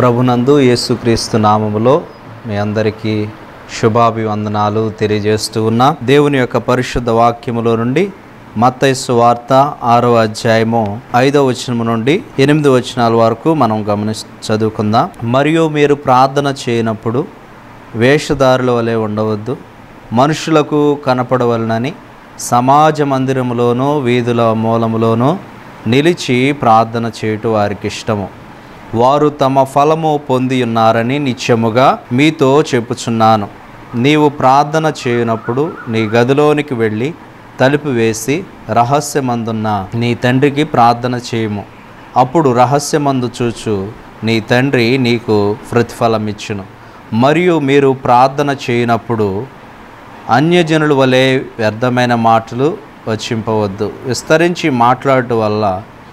ప్రభునందు యేసుక్రీస్తు నామములో మీ అందరికీ శుభాభివందనాలు తెలియజేస్తూ ఉన్నా దేవుని యొక్క పరిశుద్ధ వాక్యములో నుండి మత్తైసు వార్త ఆరో అధ్యాయము ఐదో వచనము నుండి ఎనిమిది వచనాల వరకు మనం గమని చదువుకుందాం మరియు మీరు ప్రార్థన చేయనప్పుడు వేషధారుల వలె ఉండవద్దు మనుషులకు కనపడవలనని సమాజ మందిరములోనూ వీధుల మూలములోనూ నిలిచి ప్రార్థన చేయుట వారికి ఇష్టము వారు తమ ఫలము పొంది ఉన్నారని నిత్యముగా మీతో చెప్పుచున్నాను నీవు ప్రార్థన చేయనప్పుడు నీ గదిలోనికి వెళ్ళి తలుపు వేసి రహస్యమందున్న నీ తండ్రికి ప్రార్థన చేయము అప్పుడు రహస్యమందు చూచు నీ తండ్రి నీకు ప్రతిఫలం ఇచ్చును మరియు మీరు ప్రార్థన చేయనప్పుడు అన్యజనుల వలె వ్యర్థమైన మాటలు వచ్చింపవద్దు విస్తరించి మాట్లాడటం వల్ల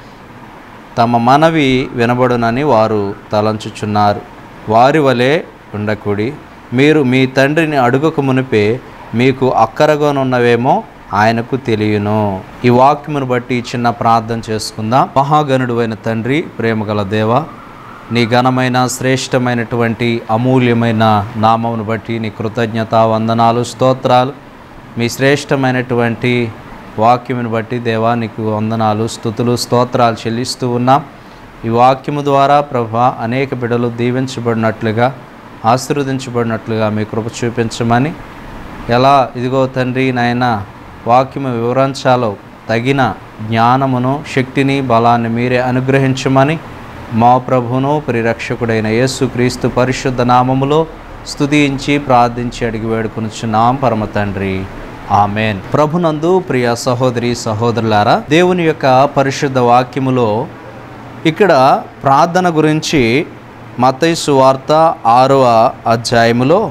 తమ మనవి వినబడునని వారు తలంచుచున్నారు వారి వలె ఉండకుడి మీరు మీ తండ్రిని అడుగక మునిపే మీకు అక్కరగానున్నవేమో ఆయనకు తెలియను ఈ వాక్యమును బట్టి చిన్న ప్రార్థన చేసుకుందాం మహాగణుడు అయిన తండ్రి ప్రేమగల దేవ నీ ఘనమైన శ్రేష్టమైనటువంటి అమూల్యమైన నామమును బట్టి నీ కృతజ్ఞత వందనాలు స్తోత్రాలు మీ శ్రేష్టమైనటువంటి వాక్యమును బట్టి దేవా నీకు వందనాలు స్థుతులు స్తోత్రాలు చెల్లిస్తూ ఉన్నాం ఈ వాక్యము ద్వారా ప్రభా అనేక బిడలు దీవించబడినట్లుగా ఆశీర్వదించబడినట్లుగా మీ కృప చూపించమని ఎలా ఇదిగో తండ్రి నాయన వాక్యము వివరించాలో తగిన జ్ఞానమును శక్తిని బలాన్ని మీరే అనుగ్రహించమని మా ప్రభును పరిరక్షకుడైన యేసుక్రీస్తు పరిశుద్ధ నామములో స్తుతించి ప్రార్థించి అడిగి వేడుకొనుచున్నాం పరమ తండ్రి ఆమెన్ ప్రభునందు ప్రియ సహోదరి సహోదరులారా దేవుని యొక్క పరిశుద్ధ వాక్యములో ఇక్కడ ప్రార్థన గురించి మతయి సువార్త ఆరవ అధ్యాయములో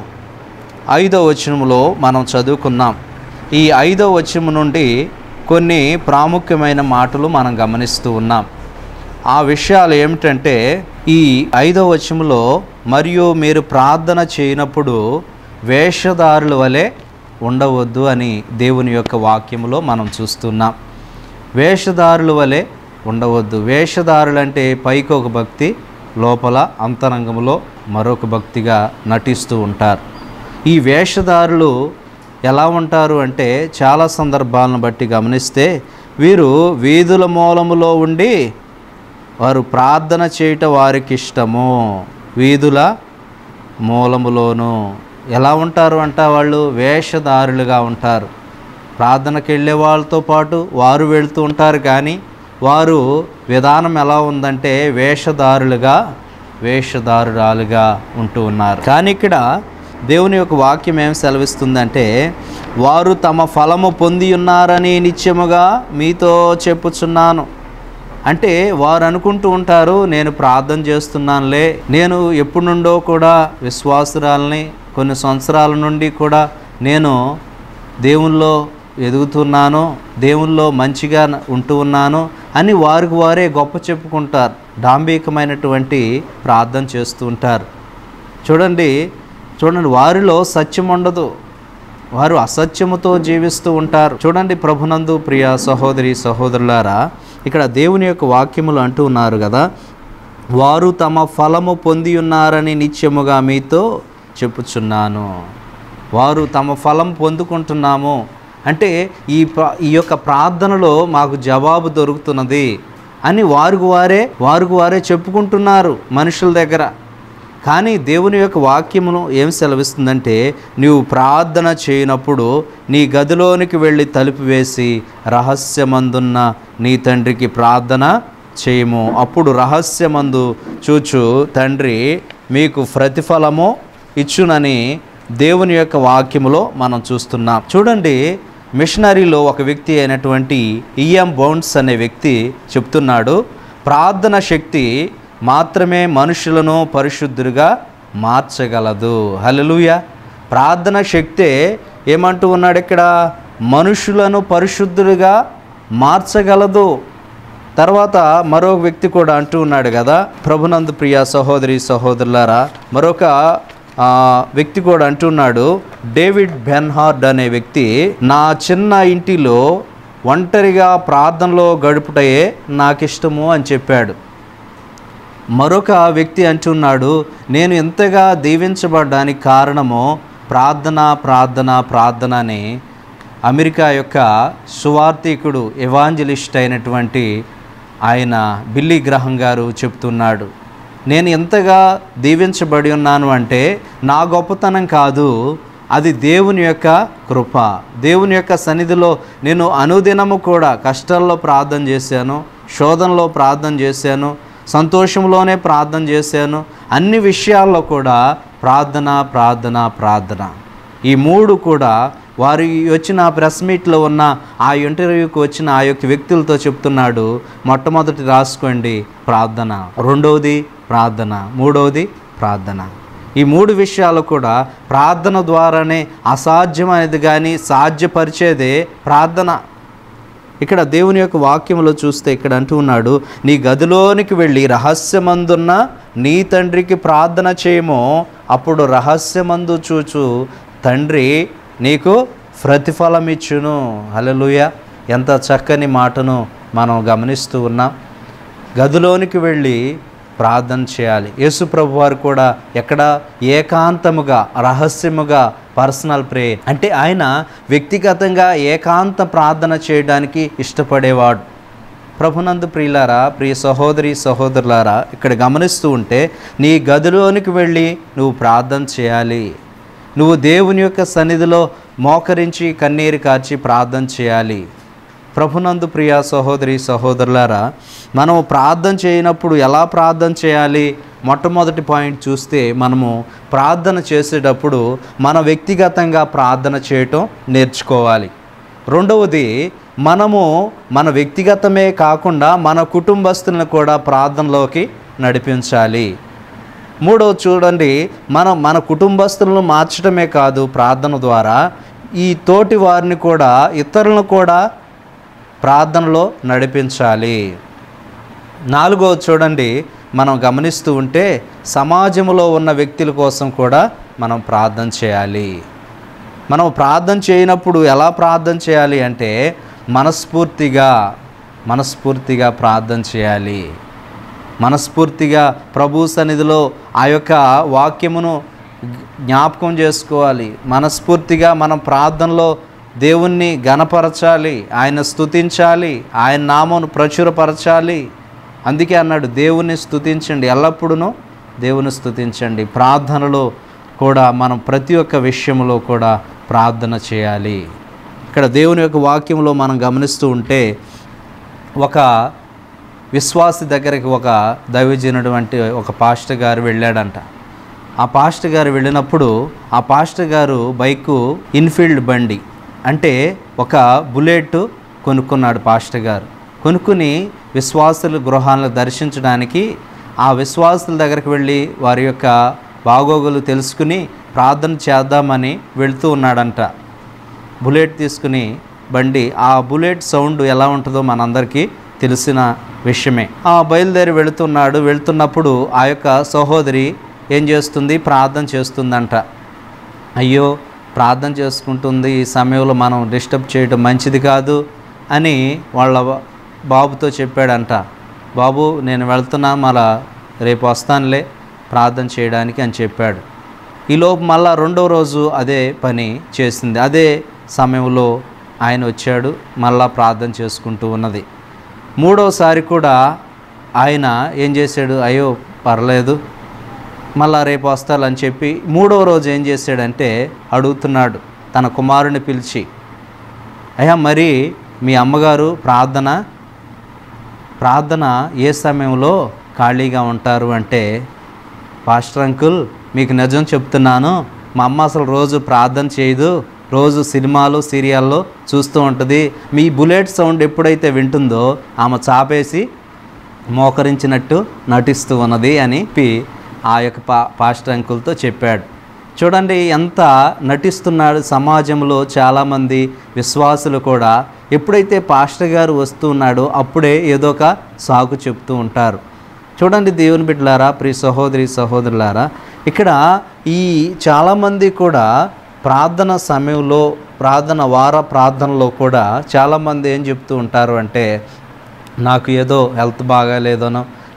ఐదవ వచనములో మనం చదువుకున్నాం ఈ ఐదవ వచనము నుండి కొన్ని ప్రాముఖ్యమైన మాటలు మనం గమనిస్తూ ఉన్నాం ఆ విషయాలు ఏమిటంటే ఈ ఐదవ వచనములో మరియు మీరు ప్రార్థన చేయనప్పుడు వేషధారుల వలె ఉండవద్దు అని దేవుని యొక్క వాక్యములో మనం చూస్తున్నాం వేషధారుల వలె ఉండవద్దు వేషధారులు అంటే పైకి ఒక భక్తి లోపల అంతరంగంలో మరొక భక్తిగా నటిస్తూ ఉంటారు ఈ వేషధారులు ఎలా ఉంటారు అంటే చాలా సందర్భాలను బట్టి గమనిస్తే వీరు వీధుల మూలములో ఉండి వారు ప్రార్థన చేయట వారికి ఇష్టము వీధుల మూలములోను ఎలా ఉంటారు అంట వాళ్ళు వేషధారులుగా ఉంటారు ప్రార్థనకి వెళ్ళే వాళ్ళతో పాటు వారు వెళ్తూ ఉంటారు కానీ వారు విధానం ఎలా ఉందంటే వేషధారులుగా వేషధారురాలుగా ఉంటూ ఉన్నారు కానీ ఇక్కడ దేవుని యొక్క వాక్యం ఏం సెలవిస్తుందంటే వారు తమ ఫలము పొంది ఉన్నారని నిత్యముగా మీతో చెప్పుచున్నాను అంటే వారు అనుకుంటూ ఉంటారు నేను ప్రార్థన చేస్తున్నానులే నేను ఎప్పటి నుండో కూడా విశ్వాసురాలని కొన్ని సంవత్సరాల నుండి కూడా నేను దేవుల్లో ఎదుగుతున్నాను దేవుల్లో మంచిగా ఉంటూ ఉన్నాను అని వారికి వారే గొప్ప చెప్పుకుంటారు డాంబికమైనటువంటి ప్రార్థన చేస్తూ ఉంటారు చూడండి చూడండి వారిలో సత్యం ఉండదు వారు అసత్యముతో జీవిస్తూ ఉంటారు చూడండి ప్రభునందు ప్రియ సహోదరి సహోదరులారా ఇక్కడ దేవుని యొక్క వాక్యములు అంటూ ఉన్నారు కదా వారు తమ ఫలము పొంది ఉన్నారని నిత్యముగా మీతో చెప్పుచున్నాను వారు తమ ఫలం పొందుకుంటున్నాము అంటే ఈ ప్ర- ఈ యొక్క ప్రార్థనలో మాకు జవాబు దొరుకుతున్నది అని వారికి వారే వారికి వారే చెప్పుకుంటున్నారు మనుషుల దగ్గర కానీ దేవుని యొక్క వాక్యమును ఏం సెలవిస్తుందంటే నీవు ప్రార్థన చేయనప్పుడు నీ గదిలోనికి వెళ్ళి తలుపు వేసి రహస్యమందున్న నీ తండ్రికి ప్రార్థన చేయము అప్పుడు రహస్యమందు చూచు తండ్రి మీకు ప్రతిఫలము ఇచ్చునని దేవుని యొక్క వాక్యములో మనం చూస్తున్నాం చూడండి మిషనరీలో ఒక వ్యక్తి అయినటువంటి ఈఎం బౌండ్స్ అనే వ్యక్తి చెప్తున్నాడు ప్రార్థన శక్తి మాత్రమే మనుషులను పరిశుద్ధులుగా మార్చగలదు హల్లెలూయా ప్రార్థన శక్తే ఏమంటూ ఉన్నాడు ఇక్కడ మనుషులను పరిశుద్ధులుగా మార్చగలదు తర్వాత మరో వ్యక్తి కూడా అంటూ ఉన్నాడు కదా ప్రభునందు ప్రియ సహోదరి సహోదరులారా మరొక ఆ, వ్యక్తి కూడా అంటున్నాడు డేవిడ్ బెన్హార్డ్ అనే వ్యక్తి నా చిన్న ఇంటిలో ఒంటరిగా ప్రార్థనలో గడుపుటయే నాకు ఇష్టము అని చెప్పాడు మరొక వ్యక్తి అంటున్నాడు నేను ఎంతగా దీవించబడ్డానికి కారణము ప్రార్థన ప్రార్థన ప్రార్థన అని అమెరికా యొక్క సువార్థికుడు ఎవాంజలిస్ట్ అయినటువంటి ఆయన బిల్లీ గ్రహం గారు చెప్తున్నాడు నేను ఎంతగా దీవించబడి ఉన్నాను అంటే నా గొప్పతనం కాదు అది దేవుని యొక్క కృప దేవుని యొక్క సన్నిధిలో నేను అనుదినము కూడా కష్టాల్లో ప్రార్థన చేశాను శోధనలో ప్రార్థన చేశాను సంతోషంలోనే ప్రార్థన చేశాను అన్ని విషయాల్లో కూడా ప్రార్థన ప్రార్థన ప్రార్థన ఈ మూడు కూడా వారు ఈ వచ్చిన ప్రెస్ మీట్లో ఉన్న ఆ ఇంటర్వ్యూకి వచ్చిన ఆ యొక్క వ్యక్తులతో చెప్తున్నాడు మొట్టమొదటి రాసుకోండి ప్రార్థన రెండవది ప్రార్థన మూడవది ప్రార్థన ఈ మూడు విషయాలు కూడా ప్రార్థన ద్వారానే అసాధ్యమైనది కానీ సాధ్యపరిచేదే ప్రార్థన ఇక్కడ దేవుని యొక్క వాక్యంలో చూస్తే ఇక్కడ అంటూ ఉన్నాడు నీ గదిలోనికి వెళ్ళి రహస్యమందున్న నీ తండ్రికి ప్రార్థన చేయమో అప్పుడు రహస్యమందు చూచు తండ్రి నీకు ప్రతిఫలం ఇచ్చును హల్లెలూయా ఎంత చక్కని మాటను మనం గమనిస్తూ ఉన్నాం గదిలోనికి వెళ్ళి ప్రార్థన చేయాలి యేసు ప్రభు వారు కూడా ఎక్కడ ఏకాంతముగా రహస్యముగా పర్సనల్ ప్రేయర్ అంటే ఆయన వ్యక్తిగతంగా ఏకాంత ప్రార్థన చేయడానికి ఇష్టపడేవాడు ప్రభునందు ప్రియులారా ప్రియ సహోదరి సహోదరులారా ఇక్కడ గమనిస్తూ ఉంటే నీ గదిలోనికి వెళ్ళి నువ్వు ప్రార్థన చేయాలి నువ్వు దేవుని యొక్క సన్నిధిలో మోకరించి కన్నీరు కార్చి ప్రార్థన చేయాలి ప్రభునందు ప్రియ సహోదరి సహోదరులారా మనం ప్రార్థన చేయనప్పుడు ఎలా ప్రార్థన చేయాలి మొట్టమొదటి పాయింట్ చూస్తే మనము ప్రార్థన చేసేటప్పుడు మన వ్యక్తిగతంగా ప్రార్థన చేయటం నేర్చుకోవాలి రెండవది మనము మన వ్యక్తిగతమే కాకుండా మన కుటుంబస్తులను కూడా ప్రార్థనలోకి నడిపించాలి మూడవ చూడండి మనం మన కుటుంబస్తులను మార్చడమే కాదు ప్రార్థన ద్వారా ఈ తోటి వారిని కూడా ఇతరులను కూడా ప్రార్థనలో నడిపించాలి నాలుగో చూడండి మనం గమనిస్తూ ఉంటే సమాజంలో ఉన్న వ్యక్తుల కోసం కూడా మనం ప్రార్థన చేయాలి మనం ప్రార్థన చేయనప్పుడు ఎలా ప్రార్థన చేయాలి అంటే మనస్ఫూర్తిగా మనస్ఫూర్తిగా ప్రార్థన చేయాలి మనస్ఫూర్తిగా ప్రభు సన్నిధిలో ఆ యొక్క వాక్యమును జ్ఞాపకం చేసుకోవాలి మనస్ఫూర్తిగా మనం ప్రార్థనలో దేవుణ్ణి గణపరచాలి ఆయన స్తుతించాలి ఆయన నామను ప్రచురపరచాలి అందుకే అన్నాడు దేవుణ్ణి స్తుతించండి ఎల్లప్పుడూ దేవుని స్తుతించండి ప్రార్థనలో కూడా మనం ప్రతి ఒక్క విషయంలో కూడా ప్రార్థన చేయాలి ఇక్కడ దేవుని యొక్క వాక్యంలో మనం గమనిస్తూ ఉంటే ఒక విశ్వాసి దగ్గరికి ఒక దైవజనుడు వంటి ఒక పాస్టర్ గారు వెళ్ళాడంట ఆ పాస్టర్ గారు వెళ్ళినప్పుడు ఆ పాస్టర్ గారు బైకు ఇన్ఫీల్డ్ బండి అంటే ఒక బుల్లెట్ కొనుక్కున్నాడు పాస్టర్ గారు కొనుక్కుని విశ్వాసుల గృహాలను దర్శించడానికి ఆ విశ్వాసుల దగ్గరికి వెళ్ళి వారి యొక్క బాగోగులు తెలుసుకుని ప్రార్థన చేద్దామని వెళ్తూ ఉన్నాడంట బుల్లెట్ తీసుకుని బండి ఆ బుల్లెట్ సౌండ్ ఎలా ఉంటుందో మనందరికీ తెలిసిన విషయమే ఆ బయలుదేరి వెళుతున్నాడు వెళ్తున్నప్పుడు ఆ యొక్క సహోదరి ఏం చేస్తుంది ప్రార్థన చేస్తుందంట అయ్యో ప్రార్థన చేసుకుంటుంది ఈ సమయంలో మనం డిస్టర్బ్ చేయడం మంచిది కాదు అని వాళ్ళ బాబుతో చెప్పాడంట బాబు నేను వెళ్తున్నా మళ్ళా రేపు వస్తానులే ప్రార్థన చేయడానికి అని చెప్పాడు ఈలోపు మళ్ళా రెండో రోజు అదే పని చేసింది అదే సమయంలో ఆయన వచ్చాడు మళ్ళా ప్రార్థన చేసుకుంటూ ఉన్నది మూడోసారి కూడా ఆయన ఏం చేశాడు అయ్యో పర్లేదు మళ్ళా రేపు వస్తాలని చెప్పి మూడో రోజు ఏం చేశాడంటే అడుగుతున్నాడు తన కుమారుని పిలిచి అయ్యా మరి మీ అమ్మగారు ప్రార్థన ప్రార్థన ఏ సమయంలో ఖాళీగా ఉంటారు అంటే పాస్టర్ అంకుల్ మీకు నిజం చెప్తున్నాను మా అమ్మ అసలు రోజు ప్రార్థన చేయదు రోజు సినిమాలు సీరియల్లో చూస్తూ ఉంటుంది మీ బుల్లెట్ సౌండ్ ఎప్పుడైతే వింటుందో ఆమె చాపేసి మోకరించినట్టు నటిస్తూ ఉన్నది అని చెప్పి ఆ యొక్క పా పాస్టర్ అంకుల్తో చెప్పాడు చూడండి ఎంత నటిస్తున్నాడు సమాజంలో చాలామంది విశ్వాసులు కూడా ఎప్పుడైతే పాస్టర్ గారు వస్తూ ఉన్నాడో అప్పుడే ఏదో ఒక సాకు చెప్తూ ఉంటారు చూడండి దేవుని బిడ్డలారా ప్రియ సహోదరి సహోదరులారా ఇక్కడ ఈ చాలామంది కూడా ప్రార్థన సమయంలో ప్రార్థన వార ప్రార్థనలో కూడా చాలామంది ఏం చెప్తూ ఉంటారు అంటే నాకు ఏదో హెల్త్ బాగాలేదనో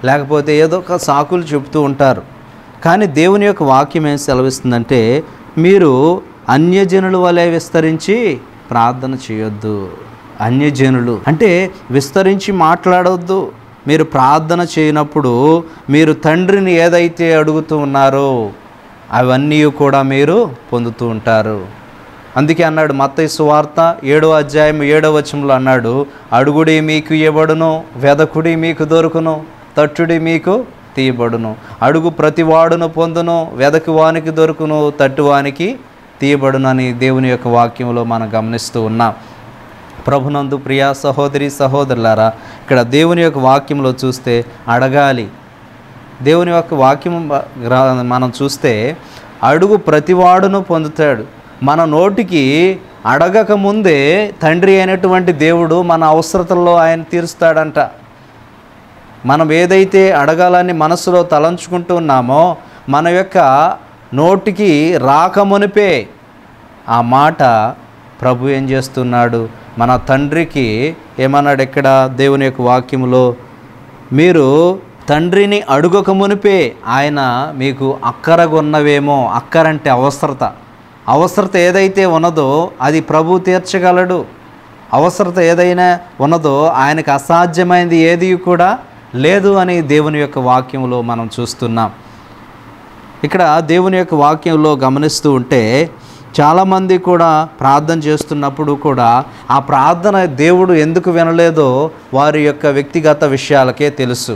లేకపోతే ఏదో ఒక సాకులు చెబుతూ ఉంటారు కానీ దేవుని యొక్క వాక్యం ఏం సెలవిస్తుందంటే మీరు అన్యజనుల వలె విస్తరించి ప్రార్థన చేయొద్దు అన్యజనులు అంటే విస్తరించి మాట్లాడవద్దు మీరు ప్రార్థన చేయనప్పుడు మీరు తండ్రిని ఏదైతే అడుగుతూ ఉన్నారో అవన్నీ కూడా మీరు పొందుతూ ఉంటారు అందుకే అన్నాడు మత్తయి సువార్త ఏడో అధ్యాయం ఏడో వచనంలో అన్నాడు అడుగుడి మీకు ఇవ్వబడును వెదకుడి మీకు దొరుకును తట్టుడి మీకు తీయబడును అడుగు ప్రతివాడును పొందును వెదకు వానికి దొరుకును తట్టువానికి తీయబడును అని దేవుని యొక్క వాక్యంలో మనం గమనిస్తూ ఉన్నాం ప్రభునందు ప్రియా సహోదరి సహోదరులారా ఇక్కడ దేవుని యొక్క వాక్యంలో చూస్తే అడగాలి దేవుని యొక్క వాక్యం బ- గ్ర- మనం చూస్తే అడుగు ప్రతివాడును పొందుతాడు మన నోటికి అడగక ముందే తండ్రి అయినటువంటి దేవుడు మన అవసరతల్లో ఆయన తీరుస్తాడంట మనం ఏదైతే అడగాలని మనసులో తలంచుకుంటూ ఉన్నామో మన యొక్క నోటికి రాకమునిపే ఆ మాట ప్రభు ఏం చేస్తున్నాడు మన తండ్రికి ఏమన్నాడు ఎక్కడ దేవుని యొక్క వాక్యములో మీరు తండ్రిని అడుగక మునిపే ఆయన మీకు అక్కరగొన్నవేమో అక్కరంటే అవసరత అవసరత ఏదైతే ఉన్నదో అది ప్రభు తీర్చగలడు అవసరత ఏదైనా ఉన్నదో ఆయనకు అసాధ్యమైనది ఏది కూడా లేదు అని దేవుని యొక్క వాక్యంలో మనం చూస్తున్నాం ఇక్కడ దేవుని యొక్క వాక్యంలో గమనిస్తూ ఉంటే చాలామంది కూడా ప్రార్థన చేస్తున్నప్పుడు కూడా ఆ ప్రార్థన దేవుడు ఎందుకు వినలేదో వారి యొక్క వ్యక్తిగత విషయాలకే తెలుసు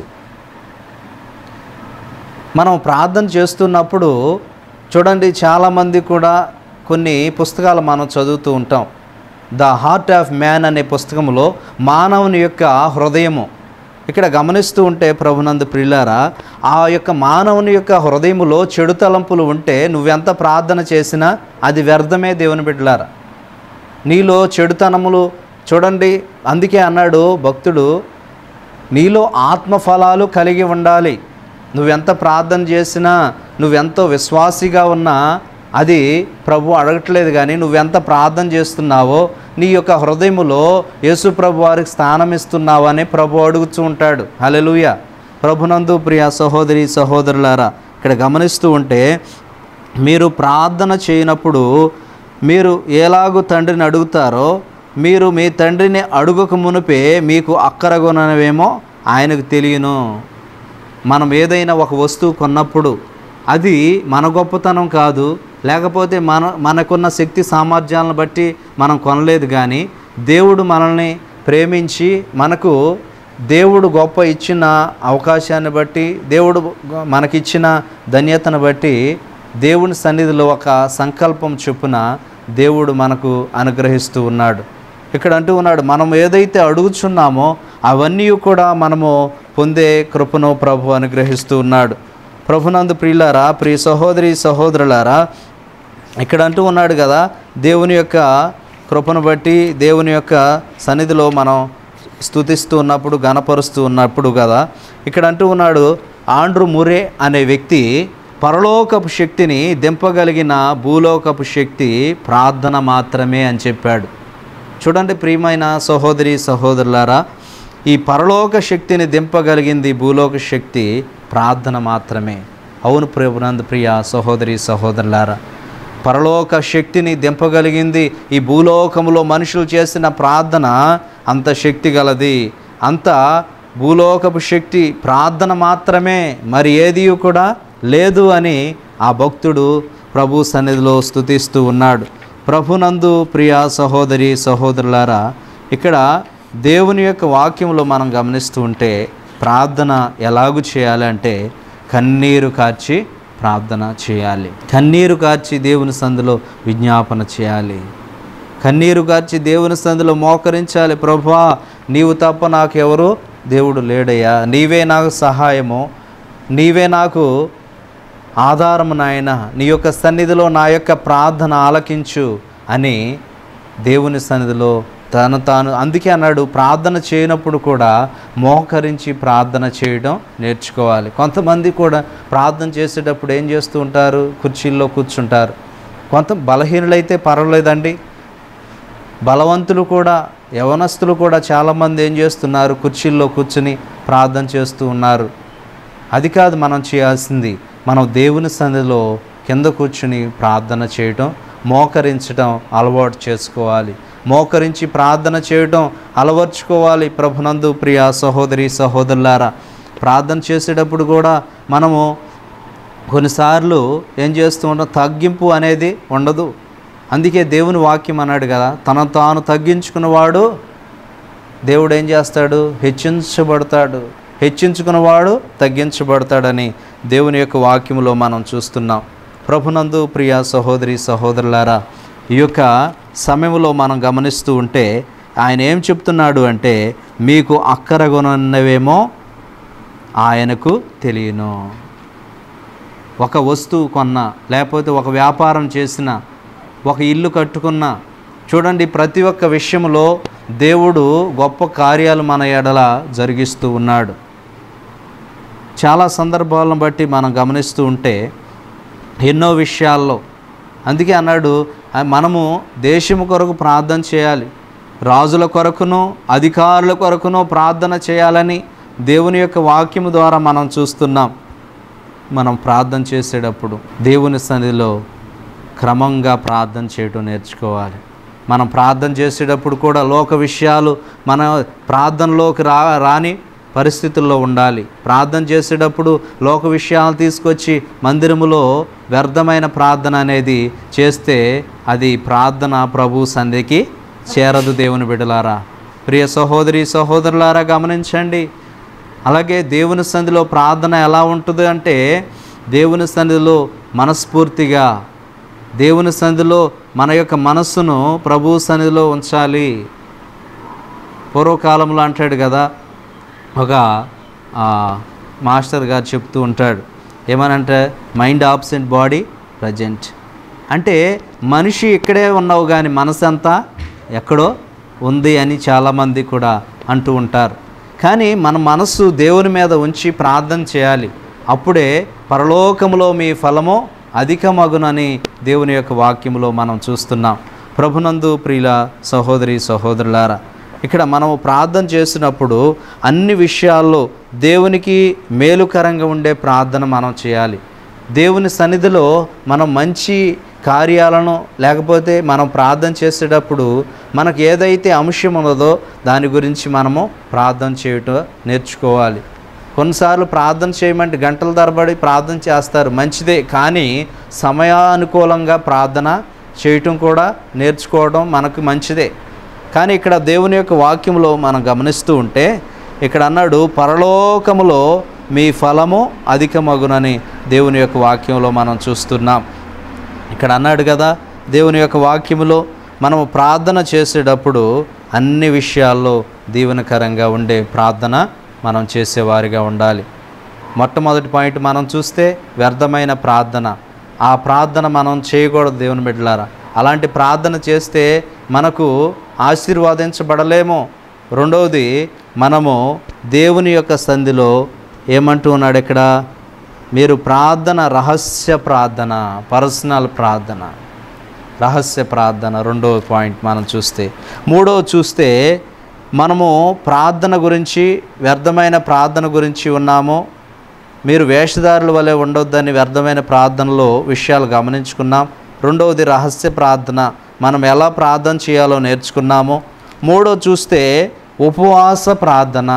మనం ప్రార్థన చేస్తున్నప్పుడు చూడండి చాలామంది కూడా కొన్ని పుస్తకాలు మనం చదువుతూ ఉంటాం ద హార్ట్ ఆఫ్ మ్యాన్ అనే పుస్తకంలో మానవుని యొక్క హృదయము ఇక్కడ గమనిస్తూ ఉంటే ప్రభునందు ప్రియులారా ఆ యొక్క మానవుని యొక్క హృదయములో చెడు తలంపులు ఉంటే నువ్వెంత ప్రార్థన చేసినా అది వ్యర్థమే దేవుని బిడ్డలారా నీలో చెడుతనములు చూడండి అందుకే అన్నాడు భక్తుడు నీలో ఆత్మఫలాలు కలిగి ఉండాలి నువ్వెంత ప్రార్థన చేసినా నువ్వెంతో విశ్వాసిగా ఉన్నా అది ప్రభు అడగట్లేదు కానీ నువ్వెంత ప్రార్థన చేస్తున్నావో నీ యొక్క హృదయములో యేసు ప్రభు వారికి స్థానం ఇస్తున్నావని ప్రభు అడుగుతూ ఉంటాడు హలెలుయ ప్రభునందు ప్రియ సహోదరి సహోదరులారా ఇక్కడ గమనిస్తూ ఉంటే మీరు ప్రార్థన చేయనప్పుడు మీరు ఎలాగూ తండ్రిని అడుగుతారో మీరు మీ తండ్రిని అడుగక మునిపే మీకు అక్కరగొనవేమో ఆయనకు తెలియను మనం ఏదైనా ఒక వస్తువు కొన్నప్పుడు అది మన గొప్పతనం కాదు లేకపోతే మన మనకున్న శక్తి సామర్థ్యాలను బట్టి మనం కొనలేదు కానీ దేవుడు మనల్ని ప్రేమించి మనకు దేవుడు గొప్ప ఇచ్చిన అవకాశాన్ని బట్టి దేవుడు మనకిచ్చిన ధన్యతను బట్టి దేవుని సన్నిధిలో ఒక సంకల్పం చొప్పున దేవుడు మనకు అనుగ్రహిస్తూ ఉన్నాడు ఇక్కడ అంటూ ఉన్నాడు మనం ఏదైతే అడుగుచున్నామో అవన్నీ కూడా మనము పొందే కృపను ప్రభు అనుగ్రహిస్తూ ఉన్నాడు ప్రభునందు ప్రియులారా ప్రియ సహోదరి సహోదరులారా ఇక్కడ అంటూ ఉన్నాడు కదా దేవుని యొక్క కృపను బట్టి దేవుని యొక్క సన్నిధిలో మనం స్తుతిస్తూ ఉన్నప్పుడు గణపరుస్తూ ఉన్నప్పుడు కదా ఇక్కడ అంటూ ఉన్నాడు ఆండ్రు మురే అనే వ్యక్తి పరలోకపు శక్తిని దింపగలిగిన భూలోకపు శక్తి ప్రార్థన మాత్రమే అని చెప్పాడు చూడండి ప్రియమైన సహోదరి సహోదరులారా ఈ పరలోక శక్తిని దింపగలిగింది భూలోక శక్తి ప్రార్థన మాత్రమే అవును ప్రభునందు ప్రియ సహోదరి సహోదరులారా పరలోక శక్తిని దింపగలిగింది ఈ భూలోకములో మనుషులు చేసిన ప్రార్థన అంత శక్తి గలది అంత భూలోకపు శక్తి ప్రార్థన మాత్రమే మరి ఏది కూడా లేదు అని ఆ భక్తుడు ప్రభు సన్నిధిలో స్తుతిస్తూ ఉన్నాడు ప్రభునందు ప్రియ సహోదరి సహోదరులారా ఇక్కడ దేవుని యొక్క వాక్యంలో మనం గమనిస్తూ ఉంటే ప్రార్థన ఎలాగూ చేయాలి అంటే కన్నీరు కార్చి ప్రార్థన చేయాలి కన్నీరు కార్చి దేవుని సందులో విజ్ఞాపన చేయాలి కన్నీరు కార్చి దేవుని సందులో మోకరించాలి ప్రభా నీవు తప్ప నాకెవరు దేవుడు లేడయ్యా నీవే నాకు సహాయము నీవే నాకు ఆధారము నాయన నీ యొక్క సన్నిధిలో నా యొక్క ప్రార్థన ఆలకించు అని దేవుని సన్నిధిలో తను తాను అందుకే అన్నాడు ప్రార్థన చేయనప్పుడు కూడా మోకరించి ప్రార్థన చేయడం నేర్చుకోవాలి కొంతమంది కూడా ప్రార్థన చేసేటప్పుడు ఏం చేస్తూ ఉంటారు కుర్చీల్లో కూర్చుంటారు కొంత బలహీనులైతే పర్వాలేదండి బలవంతులు కూడా యవనస్తులు కూడా చాలామంది ఏం చేస్తున్నారు కుర్చీల్లో కూర్చుని ప్రార్థన చేస్తూ ఉన్నారు అది కాదు మనం చేయాల్సింది మనం దేవుని సన్నిధిలో కింద కూర్చుని ప్రార్థన చేయటం మోకరించడం అలవాటు చేసుకోవాలి మోకరించి ప్రార్థన చేయటం అలవర్చుకోవాలి ప్రభునందు ప్రియ సహోదరి సహోదరులారా ప్రార్థన చేసేటప్పుడు కూడా మనము కొన్నిసార్లు ఏం చేస్తూ ఉంటాం తగ్గింపు అనేది ఉండదు అందుకే దేవుని వాక్యం అన్నాడు కదా తన తాను తగ్గించుకున్నవాడు దేవుడు ఏం చేస్తాడు హెచ్చించబడతాడు హెచ్చించుకున్నవాడు తగ్గించబడతాడని దేవుని యొక్క వాక్యములో మనం చూస్తున్నాం ప్రభునందు ప్రియ సహోదరి సహోదరులారా ఈ యొక్క సమయంలో మనం గమనిస్తూ ఉంటే ఆయన ఏం చెప్తున్నాడు అంటే మీకు అక్కరగొనన్నవేమో ఆయనకు తెలియను ఒక వస్తువు కొన్నా లేకపోతే ఒక వ్యాపారం చేసిన ఒక ఇల్లు కట్టుకున్నా చూడండి ప్రతి ఒక్క విషయంలో దేవుడు గొప్ప కార్యాలు మన ఎడల జరిగిస్తూ ఉన్నాడు చాలా సందర్భాలను బట్టి మనం గమనిస్తూ ఉంటే ఎన్నో విషయాల్లో అందుకే అన్నాడు ఆ, మనము దేశము కొరకు ప్రార్థన చేయాలి రాజుల కొరకును అధికారుల కొరకును ప్రార్థన చేయాలని దేవుని యొక్క వాక్యము ద్వారా మనం చూస్తున్నాం మనం ప్రార్థన చేసేటప్పుడు దేవుని సన్నిధిలో క్రమంగా ప్రార్థన చేయటం నేర్చుకోవాలి మనం ప్రార్థన చేసేటప్పుడు కూడా లోక విషయాలు మన ప్రార్థనలోకి రా రాని పరిస్థితుల్లో ఉండాలి ప్రార్థన చేసేటప్పుడు లోక విషయాలు తీసుకొచ్చి మందిరములో వ్యర్థమైన ప్రార్థన అనేది చేస్తే అది ప్రార్థన ప్రభు సంధికి చేరదు దేవుని బిడలారా ప్రియ సహోదరి సహోదరులారా గమనించండి అలాగే దేవుని సన్నిధిలో ప్రార్థన ఎలా ఉంటుంది అంటే దేవుని సన్నిధిలో మనస్ఫూర్తిగా దేవుని సన్నిధిలో మన యొక్క మనస్సును ప్రభు సన్నిధిలో ఉంచాలి పూర్వకాలంలో అంటాడు కదా ఒక ఆ, మాస్టర్ గారు చెప్తూ ఉంటాడు ఏమనంటే మైండ్ ఆబ్సెంట్ బాడీ ప్రజెంట్ అంటే మనిషి ఇక్కడే ఉన్నావు కానీ మనసు అంతా ఎక్కడో ఉంది అని చాలామంది కూడా అంటూ ఉంటారు కానీ మన మనస్సు దేవుని మీద ఉంచి ప్రార్థన చేయాలి అప్పుడే పరలోకములో మీ ఫలము అధికమగునని దేవుని యొక్క వాక్యములో మనం చూస్తున్నాం ప్రభునందు ప్రియుల సహోదరి సహోదరులారా ఇక్కడ మనము ప్రార్థన చేసినప్పుడు అన్ని విషయాల్లో దేవునికి మేలుకరంగా ఉండే ప్రార్థన మనం చేయాలి దేవుని సన్నిధిలో మనం మంచి కార్యాలను లేకపోతే మనం ప్రార్థన చేసేటప్పుడు మనకు ఏదైతే అంశం ఉన్నదో దాని గురించి మనము ప్రార్థన చేయటం నేర్చుకోవాలి కొన్నిసార్లు ప్రార్థన చేయమంటే గంటల తరబడి ప్రార్థన చేస్తారు మంచిదే కానీ సమయానుకూలంగా ప్రార్థన చేయటం కూడా నేర్చుకోవడం మనకు మంచిదే కానీ ఇక్కడ దేవుని యొక్క వాక్యంలో మనం గమనిస్తూ ఉంటే ఇక్కడ అన్నాడు పరలోకములో మీ ఫలము అధికమగునని దేవుని యొక్క వాక్యంలో మనం చూస్తున్నాం ఇక్కడ అన్నాడు కదా దేవుని యొక్క వాక్యములో మనము ప్రార్థన చేసేటప్పుడు అన్ని విషయాల్లో దీవెనకరంగా ఉండే ప్రార్థన మనం చేసేవారిగా ఉండాలి మొట్టమొదటి పాయింట్ మనం చూస్తే వ్యర్థమైన ప్రార్థన ఆ ప్రార్థన మనం చేయకూడదు దేవుని బిడ్డలారా అలాంటి ప్రార్థన చేస్తే మనకు ఆశీర్వాదించబడలేము రెండవది మనము దేవుని యొక్క సంధిలో ఏమంటూ ఉన్నాడు ఇక్కడ మీరు ప్రార్థన రహస్య ప్రార్థన పర్సనల్ ప్రార్థన రహస్య ప్రార్థన రెండవ పాయింట్ మనం చూస్తే మూడవ చూస్తే మనము ప్రార్థన గురించి వ్యర్థమైన ప్రార్థన గురించి ఉన్నాము మీరు వేషధారుల వలె ఉండొద్దని వ్యర్థమైన ప్రార్థనలో విషయాలు గమనించుకున్నాం రెండవది రహస్య ప్రార్థన మనం ఎలా ప్రార్థన చేయాలో నేర్చుకున్నాము మూడో చూస్తే ఉపవాస ప్రార్థన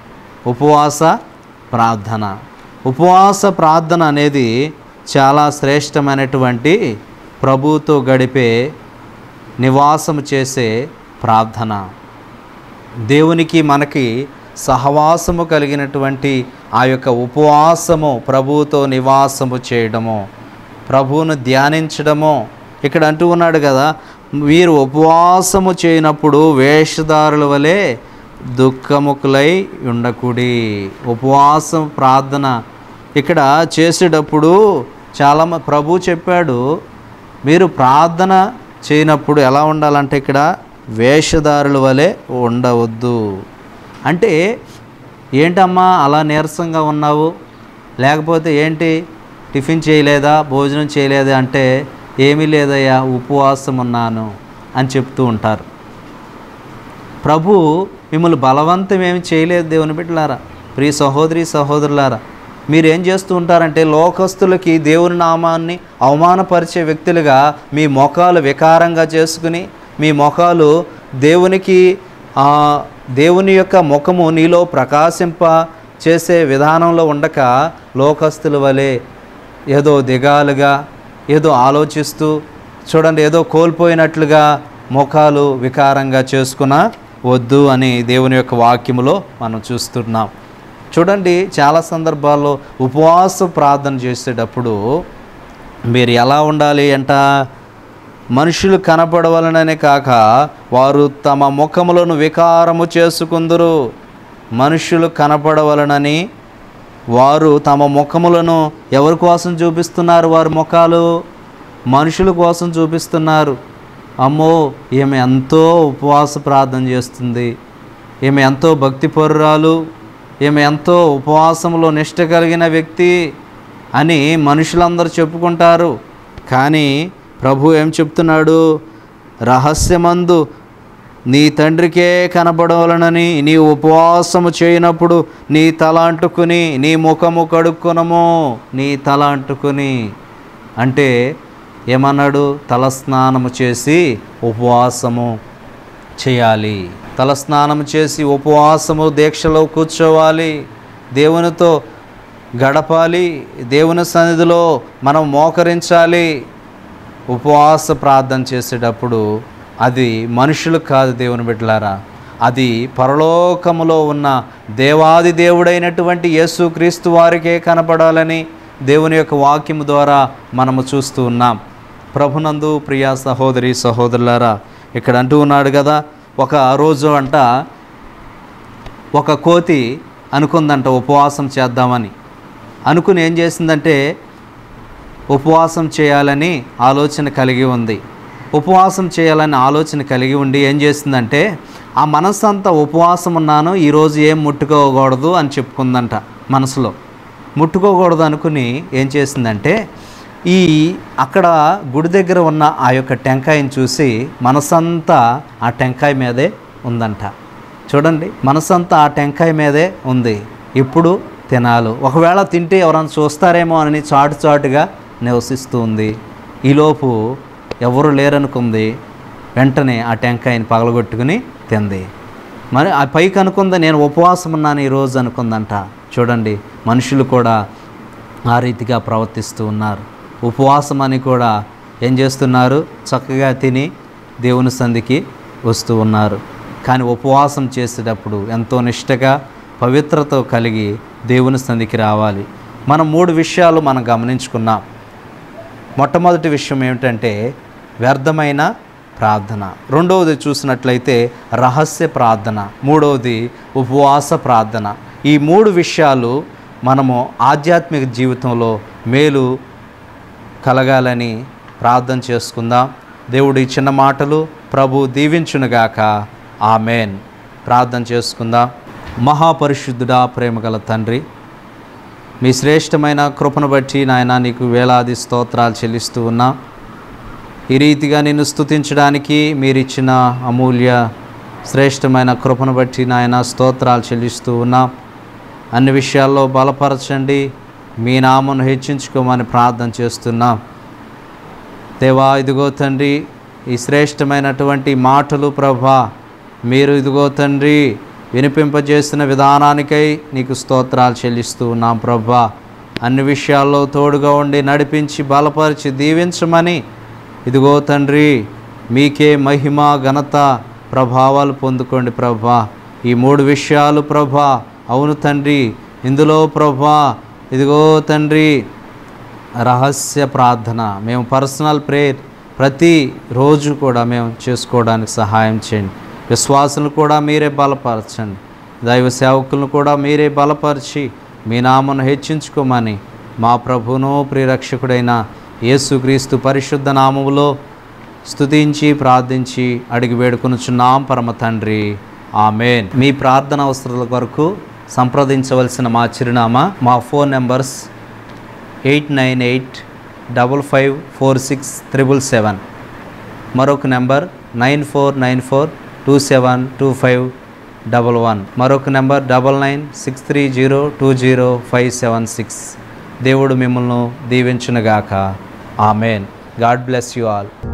ఉపవాస ప్రార్థన ఉపవాస ప్రార్థన అనేది చాలా శ్రేష్టమైనటువంటి ప్రభువుతో గడిపే నివాసము చేసే ప్రార్థన దేవునికి మనకి సహవాసము కలిగినటువంటి ఆ యొక్క ఉపవాసము ప్రభువుతో నివాసము చేయడము ప్రభువును ధ్యానించడము ఇక్కడ అంటూ ఉన్నాడు కదా మీరు ఉపవాసము చేయనప్పుడు వేషధారుల వలె దుఃఖముఖులై ఉండకుడి ఉపవాసం ప్రార్థన ఇక్కడ చేసేటప్పుడు చాలా మ- ప్రభు చెప్పాడు మీరు ప్రార్థన చేయనప్పుడు ఎలా ఉండాలంటే ఇక్కడ వేషధారుల వలె ఉండవద్దు అంటే ఏంటమ్మా అలా నీరసంగా ఉన్నావు లేకపోతే ఏంటి టిఫిన్ చేయలేదా భోజనం చేయలేదా అంటే ఏమీ లేదయ్యా ఉపవాసం ఉన్నాను అని చెప్తూ ఉంటారు ప్రభు మిమ్మల్ని బలవంతం ఏమి చేయలేదు దేవుని బిడ్డలారా ప్రియ సహోదరి సహోదరులారా మీరు ఏం చేస్తూ ఉంటారంటే లోకస్తులకి దేవుని నామాన్ని అవమానపరిచే వ్యక్తులుగా మీ ముఖాలు వికారంగా చేసుకుని మీ ముఖాలు దేవునికి ఆ, దేవుని యొక్క ముఖము నీలో ప్రకాశింప చేసే విధానంలో ఉండక లోకస్తుల వలె ఏదో దిగాలుగా ఏదో ఆలోచిస్తూ చూడండి ఏదో కోల్పోయినట్లుగా ముఖాలు వికారంగా చేసుకున్న వద్దు అని దేవుని యొక్క వాక్యములో మనం చూస్తున్నాం చూడండి చాలా సందర్భాల్లో ఉపవాస ప్రార్థన చేసేటప్పుడు మీరు ఎలా ఉండాలి అంట మనుషులు కనపడవలననే కాక వారు తమ ముఖములను వికారము చేసుకుందరు మనుషులు కనపడవలనని వారు తమ ముఖములను ఎవరి కోసం చూపిస్తున్నారు వారి ముఖాలు మనుషుల కోసం చూపిస్తున్నారు అమ్మో ఈమె ఎంతో ఉపవాస ప్రార్థన చేస్తుంది ఈమె ఎంతో భక్తిపరురాలు ఈమె ఎంతో ఉపవాసంలో నిష్ట కలిగిన వ్యక్తి అని మనుషులందరూ చెప్పుకుంటారు కానీ ప్రభు ఏం చెప్తున్నాడు రహస్యమందు నీ తండ్రికే కనబడవలనని నీ ఉపవాసము చేయనప్పుడు నీ తల అంటుకుని నీ ముఖము కడుక్కొనము నీ తల అంటుకుని అంటే ఏమన్నాడు తలస్నానము చేసి ఉపవాసము చేయాలి తలస్నానం చేసి ఉపవాసము దీక్షలో కూర్చోవాలి దేవునితో గడపాలి దేవుని సన్నిధిలో మనం మోకరించాలి ఉపవాస ప్రార్థన చేసేటప్పుడు అది మనుషులు కాదు దేవుని బిడ్డలారా అది పరలోకములో ఉన్న దేవాది దేవుడైనటువంటి యేసుక్రీస్తు వారికే కనపడాలని దేవుని యొక్క వాక్యము ద్వారా మనము చూస్తూ ఉన్నాం ప్రభునందు ప్రియా సహోదరి సహోదరులారా ఇక్కడ అంటూ ఉన్నాడు కదా ఒక రోజు అంట ఒక కోతి అనుకుందంట ఉపవాసం చేద్దామని అనుకుని ఏం చేసిందంటే ఉపవాసం చేయాలని ఆలోచన కలిగి ఉంది ఉపవాసం చేయాలని ఆలోచన కలిగి ఉండి ఏం చేసిందంటే ఆ మనసు అంతా ఉపవాసం ఉన్నాను ఈరోజు ఏం ముట్టుకోకూడదు అని చెప్పుకుందంట మనసులో ముట్టుకోకూడదు అనుకుని ఏం చేసిందంటే ఈ అక్కడ గుడి దగ్గర ఉన్న ఆ యొక్క టెంకాయని చూసి మనసంతా ఆ టెంకాయ మీదే ఉందంట చూడండి మనసంతా ఆ టెంకాయ మీదే ఉంది ఇప్పుడు తినాలి ఒకవేళ తింటే ఎవరైనా చూస్తారేమో అని చాటు చాటుగా నివసిస్తూ ఉంది ఈలోపు ఎవరు లేరనుకుంది వెంటనే ఆ టెంకాయని పగలగొట్టుకుని తింది మరి ఆ పైకి అనుకుంది నేను ఉపవాసం ఉన్నాను ఈరోజు అనుకుందంట చూడండి మనుషులు కూడా ఆ రీతిగా ప్రవర్తిస్తూ ఉన్నారు ఉపవాసం అని కూడా ఏం చేస్తున్నారు చక్కగా తిని దేవుని సంధికి వస్తూ ఉన్నారు కానీ ఉపవాసం చేసేటప్పుడు ఎంతో నిష్టగా పవిత్రత కలిగి దేవుని సంధికి రావాలి మనం మూడు విషయాలు మనం గమనించుకున్నాం మొట్టమొదటి విషయం ఏమిటంటే వ్యర్థమైన ప్రార్థన రెండవది చూసినట్లయితే రహస్య ప్రార్థన మూడవది ఉపవాస ప్రార్థన ఈ మూడు విషయాలు మనము ఆధ్యాత్మిక జీవితంలో మేలు కలగాలని ప్రార్థన చేసుకుందాం దేవుడి చిన్న మాటలు ప్రభు దీవించునుగాక ఆమెన్ ప్రార్థన చేసుకుందాం మహాపరిశుద్ధుడా ప్రేమగల తండ్రి మీ శ్రేష్టమైన కృపను బట్టి నాయన నీకు వేలాది స్తోత్రాలు చెల్లిస్తూ ఉన్నా ఈ రీతిగా నిన్ను స్తుతించడానికి మీరిచ్చిన అమూల్య శ్రేష్టమైన కృపను బట్టి నాయన స్తోత్రాలు చెల్లిస్తూ ఉన్నాం అన్ని విషయాల్లో బలపరచండి మీ నామను హెచ్చించుకోమని ప్రార్థన చేస్తున్నాం దేవా ఇదిగో తండ్రి ఈ శ్రేష్టమైనటువంటి మాటలు ప్రభా మీరు ఇదిగో తండ్రి వినిపింపజేసిన విధానానికై నీకు స్తోత్రాలు చెల్లిస్తూ ఉన్నాం ప్రభా అన్ని విషయాల్లో తోడుగా ఉండి నడిపించి బలపరిచి దీవించమని ఇదిగో తండ్రి మీకే మహిమ ఘనత ప్రభావాలు పొందుకోండి ప్రభా ఈ మూడు విషయాలు ప్రభా అవును తండ్రి ఇందులో ప్రభా ఇదిగో తండ్రి రహస్య ప్రార్థన మేము పర్సనల్ ప్రేయర్ ప్రతి రోజు కూడా మేము చేసుకోవడానికి సహాయం చేయండి విశ్వాసులను కూడా మీరే బలపరచండి దైవ సేవకులను కూడా మీరే బలపరిచి మీ నామను హెచ్చించుకోమని మా ప్రభును ప్రియరక్షకుడైన యేసుక్రీస్తు పరిశుద్ధ నామములో స్తుతించి ప్రార్థించి అడిగి వేడుకొనుచున్నాం పరమ తండ్రి ఆమెన్ మీ ప్రార్థన అవసరాల కొరకు సంప్రదించవలసిన మా చిరునామా మా phone numbers eight nine eight double five four six triple seven మరొక number nine four nine four two seven two five double one మరొక number double nine six three zero two zero five seven six దేవుడు మిమ్మల్ని దీవించునుగాక amen God bless you all